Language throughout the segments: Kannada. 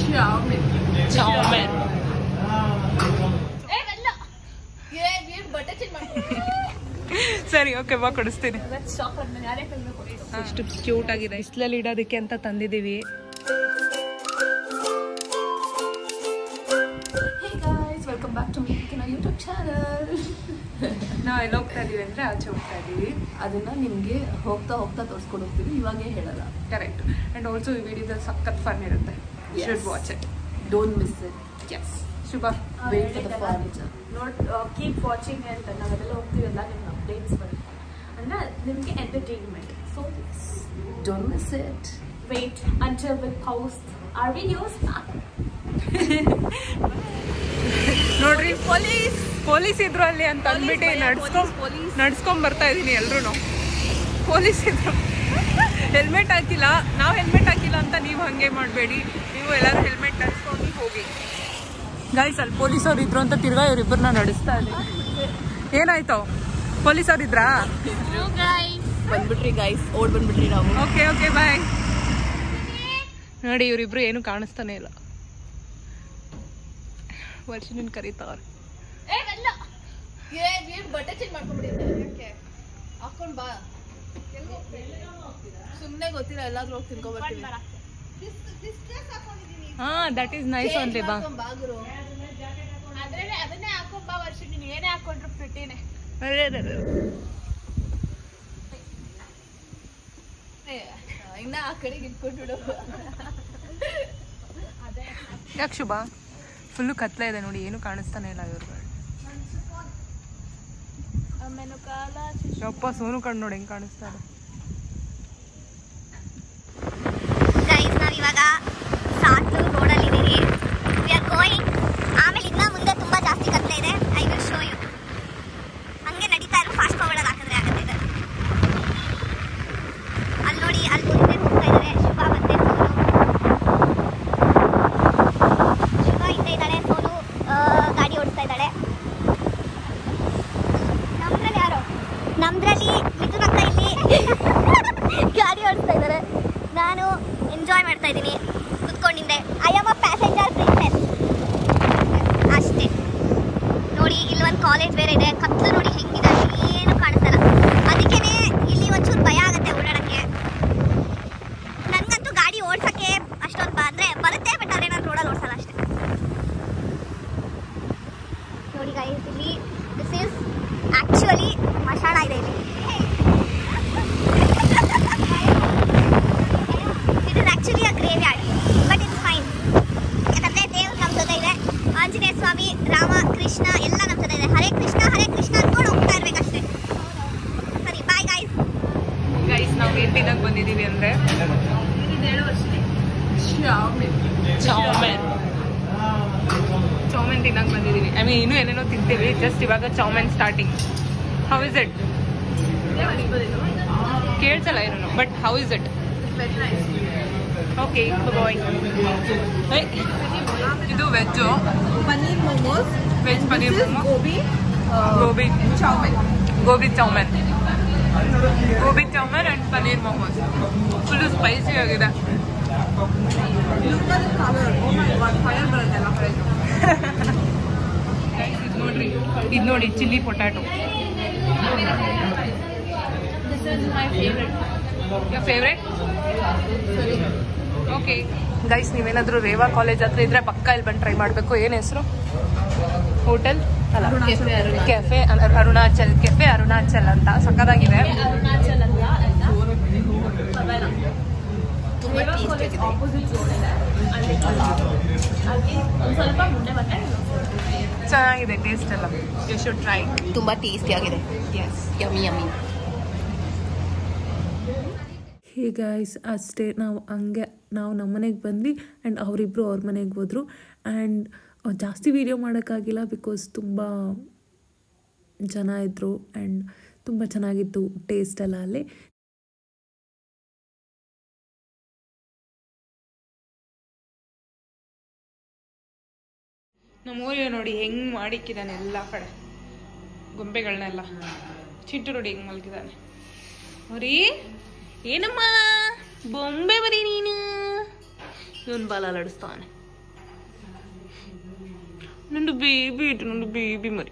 ಚೌಮೆನ್ ಬಟ್ಟೆ ಚೇಂಜ್ ಮಾಡ್ಕೊಂಡು ಸರಿ ಓಕೆ ಬಾ ಕೊಡಿಸ್ತೀನಿ ಶಾಪ್ ಆದ್ಮೇಲೆ ಯಾರೇ ಕಲ್ಬೇಕು ಎಷ್ಟು ಕ್ಯೂಟ್ ಆಗಿದೆ ಬಿಸಿಲಲ್ಲಿ ಇಡೋದಕ್ಕೆ ಅಂತ ತಂದಿದ್ದೀವಿ Hey guys, welcome back to me in our YouTube channel. ನಾವು ಎಲ್ಲಿ ಹೋಗ್ತಾ ಇದೀವಿ ಅಂದ್ರೆ ಆಚೆ ಹೋಗ್ತಾ ಇದೀವಿ ಅದನ್ನ ನಿಮ್ಗೆ ಹೋಗ್ತಾ ಹೋಗ್ತಾ ತೋರಿಸ್ಕೊಂಡು ಹೋಗ್ತೀವಿ ಇವಾಗೇ ಹೇಳಲ್ಲ ಕರೆಕ್ಟ್ ಅಂಡ್ ಆಲ್ಸೋ ಈ ವಿಡಿಯೋದಲ್ಲಿ ಸಖತ್ ಫನ್ ಇರುತ್ತೆ Yes. Should watch it don't miss it yes Shubha wait for the furniture note keep watching ಅಂತ ನಾವೆಲ್ಲ ಹೋಗ್ತೀವಲ್ಲ ನಿಮ್ಗೆ ಅಪ್ಡೇಟ್ಸ್ ಬರುತ್ತೆ ಅಂದ್ರೆ ನಿಮಗೆ entertainment so don't miss it wait until with post our videos ನೋಡ್ರಿ ಪೊಲೀಸ್ ಪೊಲೀಸ್ ಇದ್ರು ಅಲ್ಲಿ ಅಂತ ಅಂದ್ಬಿಟ್ಟು ನಡ್ಸ್ಕೊಂಡ್ ನಡ್ಸ್ಕೊಂಡ್ ಬರ್ತಾ ಇದೀನಿ ಎಲ್ರು ಪೊಲೀಸ್ ಇದ್ರು ಹೆಲ್ಮೆಟ್ ಹಾಕಿಲ್ಲ ನಾವು ಹೆಲ್ಮೆಟ್ ಹಾಕಿಲ್ಲ ಅಂತ ನೀವು ಹಂಗೆ ಮಾಡಬೇಡಿ ನೀವು ಎಲ್ಲರೂ ಹೆಲ್ಮೆಟ್ ಧರಿಸ್ಕೊಂಡು ಹೋಗಿ ಗಾಯ್ಸ್ ಅಲ್ಲಿ ಪೊಲೀಸವ್ರು ಇದ್ರು ಅಂತ ತಿರ್ಗಾ ಇವ್ರಿಬ್ಬರನ್ನ ನಡೆಸ್ತಾ ಇದ್ದೀನಿ ಏನಾಯ್ತು ಪೊಲೀಸವ್ರು ಇದ್ರಾ ಬಂದ್ಬಿಟ್ರಿ ಗೈಸ್ ಓಡ್ ಬಂದ್ಬಿಟ್ರಿ ನಾವು ಓಕೆ ಓಕೆ ಬಾಯ್ ನೋಡಿ ಇವರಿಬ್ರು ಏನು ಕಾಣಿಸ್ತಾನೆ ಇಲ್ಲ ವರ್ಷನ್ ಕರೀತಾವ್ರೆ ಬಟ್ಟೆ ಚೇಂಜ್ ಮಾಡ್ಕೊಂಡ್ಬಿಟ್ಟಿದ್ದೆ ಹಾಕೊಂಡ್ ಬಾ ಸುಮ್ನೆ ಗೊತ್ತಿಲ್ಲ ಎಲ್ಲಾದ್ರೂ ಹೋಗಿ ತಿನ್ಕೊ ಬರ್ತೀವಿ ಹಾ ದಟ್ ಈಸ್ ನೈಸ್ ಓನ್ಲಿ ಬಾ ಬಾ ಗುರು ಅದ್ರಲ್ಲೇ ಅದನ್ನೇ ಹಾಕೊಂಡ್ ಬಾ ವರ್ಷ ನೀನು ಏನೇ ಹಾಕೊಂಡ್ರು ಪ್ರಿಟಿನೇ ಅರೆ, ಅರೆ, ಅರೆ. ಏ, ಇನ್ನ ಆ ಕಡೆಗೆ ಇಟ್ಕೊಂಡ್ಬಿಡು ಯಾಕೆ ಶುಭ ಫುಲ್ಲು ಕತ್ಲೆ ಇದೆ ನೋಡಿ ಏನು ಕಾಣಿಸ್ತಾನೆ ಇಲ್ಲ ಇವ್ರಿಗೆ ಆಮೇಲೆ ಕಾಲ ಯಪ್ಪ ಸೋನು ಕಣ್ಣು ನೋಡಿ ಹೆಂಗ್ ಕಾಣಿಸ್ತಾ ಇದೆ ಗೈಸ್ ನಾವು ಇವಾಗ ಸಾತ್ಲು ರೋಡಲ್ಲಿದ್ದೀವಿ ವಿ ಆರ್ ಗೋಯಿಂಗ್ ಆಮೇಲೆ ಇನ್ನ ಮುಂದೆ ತುಂಬಾ ಜಾಸ್ತಿ ಕತ್ಲೆ ಇದೆ ಐ ವಿಲ್ ಶೋ ಯು ಹಂಗೆ ನಡೀತಾ ಇರೋ ಫಾಸ್ಟ್ ಫಾರ್ವರ್ಡ್ ಹಾಕಿದ್ರೆ ಆಗುತ್ತೆ ಇದು ಅಲ್ಲಿ ನೋಡಿ ಅಲ್ಲಿ ಮುಂದೆ ಹೋಗ್ತಾ ಇದ್ದಾರೆ ಶುಭ ಮತ್ತೆ ಸೋನು ಶುಭ ಹಿಂದೆ ಇದ್ದಾಳೆ ಸೋನು ಆ, ಗಾಡಿ ಓಡಿಸ್ತಾ ಇದ್ದಾಳೆ ನಮ್ದ್ರಲ್ಲಿ ಯಾರು ನಮ್ದ್ರಲ್ಲಿ ಮಿಥುನ್ ಅಕ್ಕ ಇಲ್ಲಿ ಗಾಡಿ ಓಡಿಸ್ತಾ ಇದ್ದಾರೆ ನಾನು ಎಂಜಾಯ್ ಮಾಡ್ತಾ ಇದ್ದೀನಿ ಕುತ್ಕೊಂಡಿದ್ದೆ I am a passenger princess ಅಷ್ಟೇ ನೋಡಿ ಇಲ್ಲಿ ಒಂದು ಕಾಲೇಜ್ ಬೇರೆ ಇದೆ ಕತ್ಲು ನೋಡಿ ಹೆಂಗಿದೆ ಏನು ಕಾಣಿಸ್ತಲ್ಲ ಅದಕ್ಕೇನೆ ಇಲ್ಲಿ ಒಂಚೂರು ಭಯ ಆಗುತ್ತೆ ಓಡಾಡಕ್ಕೆ ನನಗಂತೂ ಗಾಡಿ ಓಡ್ಸಕ್ಕೆ ಅಷ್ಟೊಂದು ಬ ಅಂದರೆ ಬರುತ್ತೆ ಬಟ್ ಅದೇ ನಾನು ರೋಡಲ್ಲಿ ಓಡಿಸಲ್ಲ ಅಷ್ಟೇ ನೋಡಿ ಗೈಸ್ ಇಲ್ಲಿ ದಿಸ್ ಇಸ್ ಆ್ಯಕ್ಚುಲಿ ಮಶಾಣ ಇದೆ ಇಲ್ಲಿ it is actually a graveyard but it's fine ಯಾಕಂದ್ರೆ ದೇವ್ರು ನಮ್ಮ ಜೊತೆ ಇದೆ ಆಂಜನೇಯ ಸ್ವಾಮಿ ರಾಮ ಕೃಷ್ಣ ಎಲ್ಲ ನಮ್ಮ ಜೊತೆ ಇದೆ ಹರೇ ಕೃಷ್ಣ ಹರೇ ಕೃಷ್ಣ ಅನ್ಕೊಂಡು ಹೋಗ್ತಾ ಇರ್ಬೇಕಷ್ಟೇ ಸರಿ ಬಾಯ್ ಗಾಯ್ಸ್ ಗೈಸ್ ನಾವು ಏನ್ ತಿನ್ನಕ್ ಬಂದಿದೀವಿ ಅಂದ್ರೆ ಚೌಮೆನ್ ಚೌಮೆನ್ ತಿನ್ನಕ್ ಬಂದಿದೀವಿ ಐ ಮೀನ್ ಇನ್ನೂ ಏನೇನೋ ತಿಂತೀವಿ ಜಸ್ಟ್ ಇವಾಗ chowmein starting how is it ಕೇಳ್ಸಲ್ಲ ಏನು but how is it okay bye ಇದು veg paneer momos veg paneer momo gobi gobi chowmein gobi chowmein gobi chowmein and paneer momos full spicy ಆಗಿದೆ ಫೈರ್ ಬರುತ್ತೆ ಎಲ್ಲ ಕಡೆ ಇದು ನೋಡ್ರಿ ಇದು ನೋಡಿ chilli potato this is my favourite your favourite okay guys ನೀವೇನಾದರೂ ರೇವಾ ಕಾಲೇಜ್ ಹತ್ರ ಇದ್ರೆ ಪಕ್ಕ ಇಲ್ಲಿ ಬಂದು ಟ್ರೈ ಮಾಡಬೇಕು ಏನು ಹೆಸರು ಹೋಟೆಲ್ ಅಲ್ಲ cafe Arunachal. Cafe Arunachal cafe Arunachal ಅಂತ ಸಕ್ಕದಾಗಿದೆ ಅರುಣಾಚಲ್ ಅಲ್ಲ ಅಲ್ಲ ತುಂಬಾ ಟೇಸ್ಟ್ ಆಗಿದೆ ಆಪೋಸಿಟ್ ರೋಡ್ ಇದೆ ಅಲ್ಲಿ ಅಲ್ಲಿ ಒಂದು ಸ್ವಲ್ಪ ಮುಂದೆ ಬಂದ್ರೆ ಚೆನ್ನಾಗಿದೆ ಟೇಸ್ಟ್ ಎಲ್ಲ ಯು ಶುಡ್ ಟ್ರೈ ತುಂಬಾ ಟೇಸ್ಟಿ ಆಗಿದೆ yes yummy yummy hey guys ಅಷ್ಟೇ ನಾವು ಹಂಗೆ ನಾವು ನಮ್ಮ ಮನೆಗೆ ಬಂದ್ವಿ ಆ್ಯಂಡ್ ಅವರಿಬ್ಬರು ಅವ್ರ ಮನೆಗೆ ಹೋದರು ಆ್ಯಂಡ್ ಜಾಸ್ತಿ ವೀಡಿಯೋ ಮಾಡೋಕ್ಕಾಗಿಲ್ಲ ಬಿಕಾಸ್ ತುಂಬ ಜನ ಇದ್ದರು ಆ್ಯಂಡ್ ತುಂಬ ಚೆನ್ನಾಗಿತ್ತು ಟೇಸ್ಟ್ ಎಲ್ಲ ಅಲ್ಲಿ ನಮ್ಮ ಊರಿಗೆ ನೋಡಿ ಹೆಂಗ್ ಮಾಡಿಕ್ಕಿದ್ದಾನೆ ಎಲ್ಲ ಕಡೆ ಗೊಂಬೆಗಳನ್ನೆಲ್ಲ ಚಿಂಟು ನೋಡಿ ಹೆಂಗ್ ಮಲ್ಗಿದ್ದಾನೆ ಮರಿ ಏನಮ್ಮ ಬೊಂಬೆ ಬರೀ ನೀನು ಇವನ್ ಬಾಲ ಅಲಾಡಿಸ್ತಾನೆ ನಂದು ಬೇಬಿ ಇಟ್ಟು ನಂದು ಬೇಬಿ ಮರಿ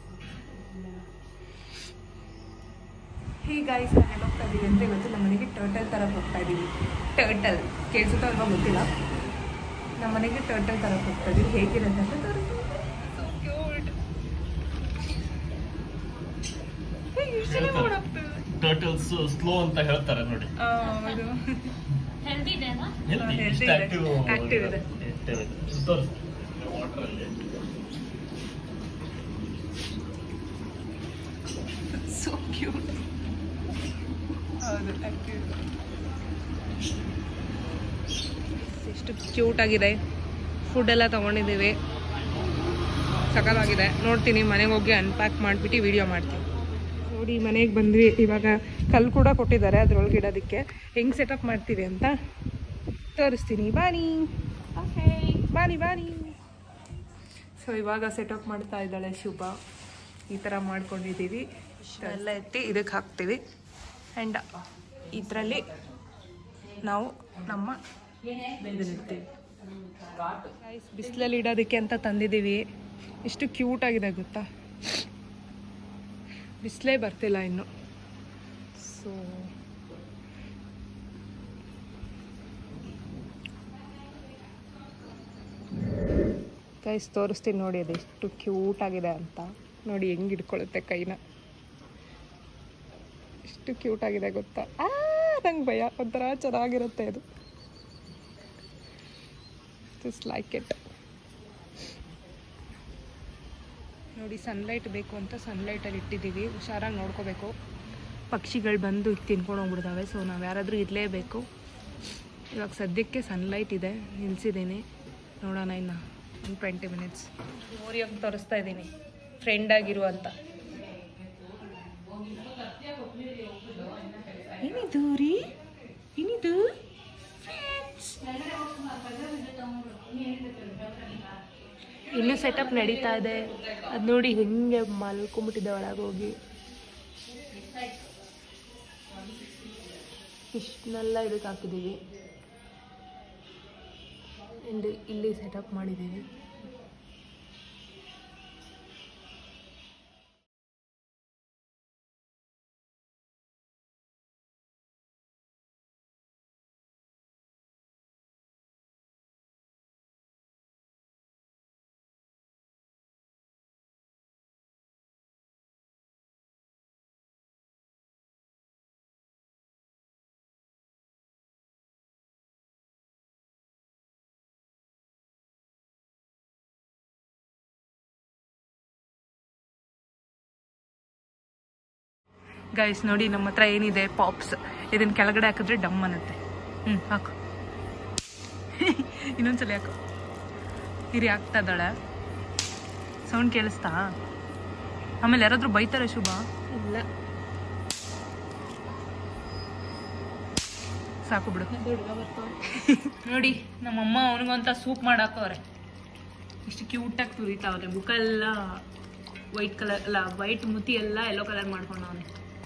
ಹೇ ಗಾಯ್ಸ್ ನಾನು ಹೋಗ್ತಾ ಇದ್ದೀವಿ ಅಂತ ಇವತ್ತು ನಮ್ಮ ಮನೆಗೆ ಟರ್ಟಲ್ ತರಕ್ಕೆ ಹೋಗ್ತಾ ಇದ್ದೀವಿ ಟರ್ಟಲ್ ಕೇಳಿಸುತ್ತೋ ಅಲ್ವಾ ಗೊತ್ತಿಲ್ಲ ನಮ್ಮ ಮನೆಗೆ ಟರ್ಟಲ್ ತರಕ್ಕೆ ಹೋಗ್ತಾ ಇದ್ದೀವಿ ಹೇಗಿರುತ್ತೆ ಅಂತ ತೋರಿಸ್ತೀನಿ. So cute. ಹೇ, ಎಷ್ಟ್ ಚೆನ್ನಾಗ್ ಓಡಾಡ್ತಿದೆ. ಟರ್ಟಲ್ಸ್ ಸ್ಲೋ ಅಂತ ಹೇಳ್ತಾರೆ ನೋಡಿ ಆ, ಹೌದು. ಹೆಲ್ದಿ ಇದೆನಾ Healthy, healthy ಇಷ್ಟು ಇದೆ. active Active ಇದೆ. active ಇದೆ. ತೋರ್ಸು. Water ಅಲ್ಲಿ. ಸೊ ಕ್ಯೂಟ್ ಹೌದು active. ಎಷ್ಟು ಕ್ಯೂಟ್ ಆಗಿದೆ ಫುಡ್ ಎಲ್ಲ ತೊಗೊಂಡಿದ್ದೀವಿ ಸಕಲಾಗಿದೆ ನೋಡ್ತೀನಿ ಮನೆಗೆ ಹೋಗಿ ಅನ್ಪ್ಯಾಕ್ ಮಾಡಿಬಿಟ್ಟು ವಿಡಿಯೋ ಮಾಡ್ತೀನಿ ನೋಡಿ ಮನೆಗೆ ಬಂದ್ವಿ ಇವಾಗ ಕಲ್ಲು ಕೂಡ ಕೊಟ್ಟಿದ್ದಾರೆ ಅದ್ರೊಳಗೆ ಇಡೋದಕ್ಕೆ ಹೆಂಗೆ ಸೆಟಪ್ ಮಾಡ್ತೀವಿ ಅಂತ ತೋರಿಸ್ತೀನಿ ಬಾನಿ ಬಾನಿ ಬಾನಿ ಸೊ ಇವಾಗ ಸೆಟಪ್ ಮಾಡ್ತಾ ಇದ್ದಾಳೆ ಶುಭ ಈ ಥರ ಮಾಡ್ಕೊಂಡಿದ್ದೀವಿ ಎಲ್ಲ ಎತ್ತಿ ಇದಕ್ಕೆ ಹಾಕ್ತೀವಿ ಆ್ಯಂಡ್ ಇದರಲ್ಲಿ ನಾವು ನಮ್ಮ ಇದನ್ನಿಡ್ತೀವಿ ಬಿಸಿಲಲ್ಲಿ ಇಡೋದಕ್ಕೆ ಅಂತ ತಂದಿದ್ದೀವಿ ಎಷ್ಟು ಕ್ಯೂಟ್ ಆಗಿದೆ ಗೊತ್ತಾ ಬಿಸಿಲೇ ಬರ್ತಿಲ್ಲ ಇನ್ನು ಸೊ ಗೈಸ್ ತೋರಿಸ್ತೀನಿ ನೋಡಿ ಅದು ಎಷ್ಟು ಕ್ಯೂಟ್ ಆಗಿದೆ ಅಂತ ನೋಡಿ ಹೆಂಗೆ ಹಿಡ್ಕೊಳ್ಳುತ್ತೆ ಕೈನ ಎಷ್ಟು ಕ್ಯೂಟ್ ಆಗಿದೆ ಗೊತ್ತಾ ಆ ನಂಗೆ ಭಯ ಒಂಥರ ಚೆನ್ನಾಗಿರುತ್ತೆ ಅದು ಜಸ್ಟ್ ಲೈಕ್ ಇಟ್ ನೋಡಿ ಸನ್ಲೈಟ್ ಬೇಕು ಅಂತ ಸನ್ಲೈಟಲ್ಲಿ ಇಟ್ಟಿದ್ದೀವಿ ಹುಷಾರಾಗಿ ನೋಡ್ಕೋಬೇಕು ಪಕ್ಷಿಗಳು ಬಂದು ಇದು ತಿನ್ಕೊಂಡು ಹೋಗ್ಬಿಡ್ತಾವೆ ಸೊ ನಾವು ಯಾರಾದರೂ ಇರಲೇಬೇಕು ಇವಾಗ ಸದ್ಯಕ್ಕೆ ಸನ್ಲೈಟ್ ಇದೆ ನಿಲ್ಸಿದ್ದೀನಿ ನೋಡೋಣ ಇನ್ನು ಒಂದು ಟ್ವೆಂಟಿ ಮಿನಿಟ್ಸ್ ಮೋರಿಯಾಗಿ ತೋರಿಸ್ತಾ ಇದ್ದೀನಿ ಫ್ರೆಂಡ್ ಆಗಿರುವಂತ ಏನಿದು ರೀ ಏನಿದು ಇನ್ನೂ ಸೆಟಪ್ ನಡೀತಾ ಇದೆ ಅದು ನೋಡಿ ಹೆಂಗೆ ಮಲ್ಕೊಂಬಿಟ್ಟಿದೆ ಒಳಗೆ ಹೋಗಿ ಇಷ್ಟನ್ನೆಲ್ಲ ಇದಕ್ಕೆ ಹಾಕಿದ್ದೀವಿ ಆ್ಯಂಡ್ ಇಲ್ಲಿ ಸೆಟಪ್ ಮಾಡಿದ್ದೀವಿ ಗೈಸ್ ನೋಡಿ ನಮ್ಮ ಹತ್ರ ಏನಿದೆ ಪಾಪ್ಸ್ ಇದನ್ನ ಕೆಳಗಡೆ ಹಾಕಿದ್ರೆ ಡಮ್ ಅನ್ನುತ್ತೆ ಹ್ಞೂ ಹಾಕು ಇನ್ನೊಂದ್ಸಲ ಹಾಕು ಹಿರಿ ಆಗ್ತಾ ಇದ್ದಾಳೆ ಸೌಂಡ್ ಕೇಳಿಸ್ತಾ ಆಮೇಲೆ ಯಾರಾದ್ರೂ ಬೈತಾರೆ ಶುಭ ಇಲ್ಲ ಸಾಕು ಬಿಡು ನೋಡಿ ನಮ್ಮಮ್ಮ ಅವನಿಗಂತ ಸೂಪ್ ಮಾಡಾಕವ್ರೆ ಇಷ್ಟು ಕ್ಯೂಟಾಗಿ ತುರಿತಾವ್ರೆ ಬುಕ್ಕ ಎಲ್ಲ ವೈಟ್ ಕಲರ್ ಅಲ್ಲ ವೈಟ್ ಮುತಿ ಎಲ್ಲ ಯೆಲ್ಲೋ ಕಲರ್ ಮಾಡ್ಕೊಂಡವನೆ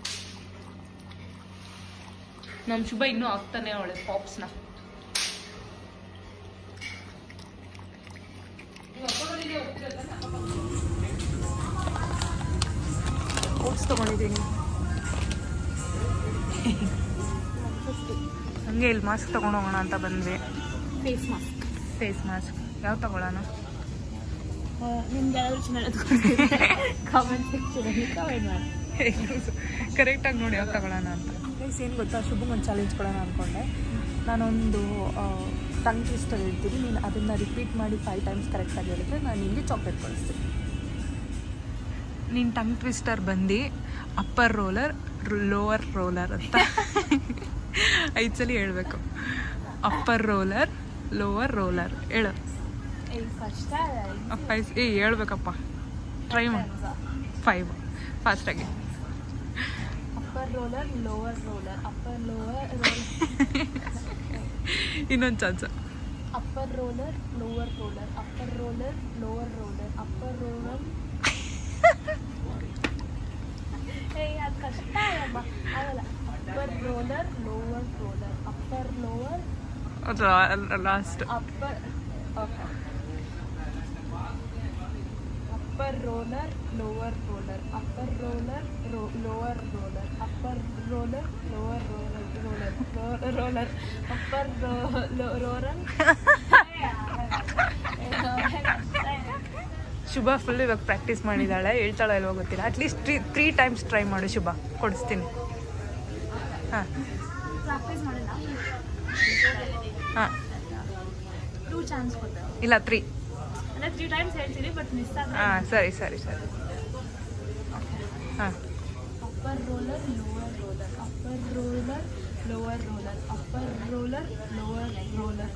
ನಮ್ಮ ಶುಭ ಇನ್ನೂ ಆಗ್ತಾನೆ ಅವಳೆ ಪಾಪ್ಸ್ನ ಓಟ್ಸ್ ತಗೊಂಡಿದ್ದೀನಿ ಹಂಗೆ ಇಲ್ಲಿ ಮಾಸ್ಕ್ ತಗೊಂಡು ಹೋಗೋಣ ಅಂತ ಬಂದ್ವಿ ಫೇಸ್ ಮಾಸ್ಕ್ ಫೇಸ್ ಮಾಸ್ಕ್ ಯಾವ ತಗೊಳ್ಳೋಣ ನಿಮ್ಗೆ ಯಾರಾದ್ರೂ ಚೆನ್ನಾಗಿ ಕಾಮೆಂಟ್ ಸೆಕ್ಷನಲ್ಲಿ ಕಾಮೆಂಟ್ ಮಾಡಿ ಕರೆಕ್ಟಾಗಿ ನೋಡಿ ಯಾವ್ದು ತಗೊಳ್ಳೋಣ ಅಂತ ಗೈಸ್ ಏನು ಗೊತ್ತಾ ಶುಭಂಗೆ ಒಂದು ಚಾಲೆಂಜ್ ಕೊಡೋಣ ಅಂದ್ಕೊಂಡೆ ನಾನೊಂದು ಟಂಗ್ ಟ್ವಿಸ್ಟರ್ ಇರ್ತೀನಿ ನೀನು ಅದನ್ನು ರಿಪೀಟ್ ಮಾಡಿ ಫೈವ್ ಟೈಮ್ಸ್ ಕರೆಕ್ಟಾಗಿ ಹೇಳಿದ್ರೆ ನಾನು ನಿಮಗೆ ಚಾಕ್ಲೇಟ್ ಕಳಿಸ್ತೀನಿ ನೀನು ಟಂಗ್ ಟ್ವಿಸ್ಟರ್ ಬಂದು ಅಪ್ಪರ್ ರೋಲರ್ ಲೋವರ್ ರೋಲರ್ ಅಂತ ಐದು ಸಲ ಹೇಳ್ಬೇಕು ಅಪ್ಪರ್ ರೋಲರ್ ಲೋವರ್ ರೋಲರ್ ಹೇಳು ಕಷ್ಟ ಫೈವ್ ಏ ಹೇಳ್ಬೇಕಪ್ಪ ಟ್ರೈ ಮಾಡಿ ಫೈವ್ ಫಾಸ್ಟಾಗಿ upper roller lower roller upper lower ಇನ್ನೊಂದು chance upper roller lower roller upper roller lower roller upper roller ಏಯ್ ಅದು ಕಷ್ಟ ಅಲ್ಲಮ್ಮ ಆಗಲ್ಲ upper roller lower roller upper lower last upper okay upper roller lower roller upper roller lower roller upper roller lower roller roller roller upper roller Shubha full ಇವಾಗ ಪ್ರಾಕ್ಟೀಸ್ ಮಾಡಿದ್ದಾಳೆ ಹೇಳ್ತಾಳೆ ಇಲ್ವೋ ಗೊತ್ತಿಲ್ಲ at least three three times try ಮಾಡು ಶುಭ ಕೊಡಿಸ್ತೀನಿ ಹಾಂ ಪ್ರಾಕ್ಟೀಸ್ ಮಾಡಿಲ್ಲ ಹಾಂ ಟೂ ಚಾನ್ಸ್ ಕೊಟ್ಟೆ ಇಲ್ಲ ತ್ರೀ ಅಂದರೆ ತ್ರೀ ಟೈಮ್ಸ್ ಹೇಳ್ತೀನಿ ಬಟ್ ಮಿಸ್ ಆದ್ರೆ ಹಾಂ ಸರಿ ಸರಿ ಸರಿ ಹಾಂ upper roller lower roller upper roller lower roller upper roller lower roller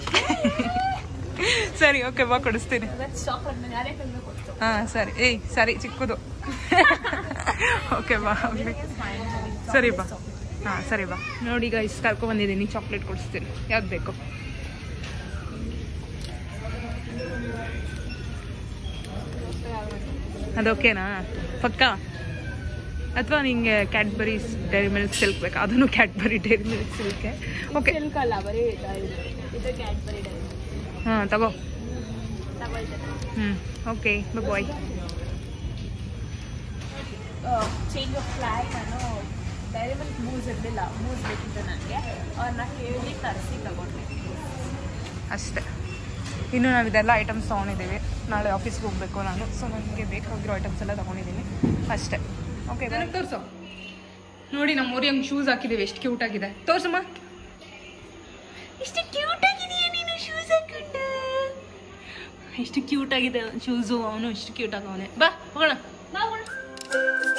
ಸರಿ ಓಕೆ ಬಾ ಕೊಡಿಸ್ತೀನಿ ಅದಕ್ಕೆ ಶಾಕ್ ನಾನು ಯಾರೇ ಕಲಿದ್ರೆ ಕೊಡ್ತು ಹಾಂ ಸರಿ ಏಯ್ ಸರಿ ಚಿಕ್ಕದು ಓಕೆ ಬಾ ಹೋಗ್ಲಿ ಸರಿ ಬಾ ಹಾಂ ಸರಿ ಬಾ ನೋಡಿ ಈಗ ಇಷ್ಟು ಕರ್ಕೊಂಬಂದಿದ್ದೀನಿ ಚಾಕ್ಲೇಟ್ ಕೊಡಿಸ್ತೀನಿ ಯಾವ್ದು ಬೇಕು ಅದು ಓಕೆನಾ ಪಕ್ಕ ಅಥವಾ ನಿಂಗೆ ಕ್ಯಾಡ್ಬರೀಸ್ ಡೈರಿ ಮಿಲ್ಕ್ ಸಿಲ್ಕ್ ಬೇಕಾ ಅದನ್ನು ಕ್ಯಾಡ್ಬರಿ ಡೈರಿ ಮಿಲ್ಕ್ ಸಿಲ್ಕೆ ಓಕೆ ಸಿಲ್ಕ್ ಅಲ್ಲ ಬರೀ ಇದು ಇದು ಕ್ಯಾಡ್ಬರಿ ಡೈರಿ ಹಾಂ ತಗೋ ತಗೊಳ್ತೇನೆ ಹ್ಞೂ okay bye change of flag ನಾನು ಡೈರಿ ಮಿಲ್ಕ್ ಮೂಸ್ ಇರಲಿಲ್ಲ ಮೂಸ್ ಬೇಕಿತ್ತು ನನಗೆ ಅವ್ರನ್ನ ಕೇಳಿ ತರಿಸಿ ತಗೊಂಡೆ ಅಷ್ಟೇ ಇನ್ನು ನಾವು ಇದೆಲ್ಲ ಐಟಮ್ಸ್ ತೊಗೊಂಡಿದ್ದೀವಿ ನಾಳೆ ಆಫೀಸ್ಗೆ ಹೋಗಬೇಕು ನಾನು ಸೊ ನನಗೆ ಬೇಕಾಗಿರೋ ಐಟಮ್ಸ್ ಎಲ್ಲ ತೊಗೊಂಡಿದ್ದೀನಿ ಅಷ್ಟೇ ಓಕೆ ನನಗೆ ತೋರಿಸು ನೋಡಿ ನಮ್ಮ ಊರಿ ಹಂಗೆ ಶೂಸ್ ಹಾಕಿದ್ದೀವಿ ಎಷ್ಟು ಕ್ಯೂಟ್ ಆಗಿದೆ ತೋರ್ಸಮ್ಮ ಎಷ್ಟು ಕ್ಯೂಟ್ ಆಗಿದೆಯಾ ನೀನು ಶೂಸ್ ಹಾಕೊಂಡು ಎಷ್ಟು ಕ್ಯೂಟ್ ಆಗಿದೆ ಶೂಸು ಅವನು ಎಷ್ಟು ಕ್ಯೂಟ್ ಆಗವನೆ ಬಾ ಹೋಗೋಣ ನಾವು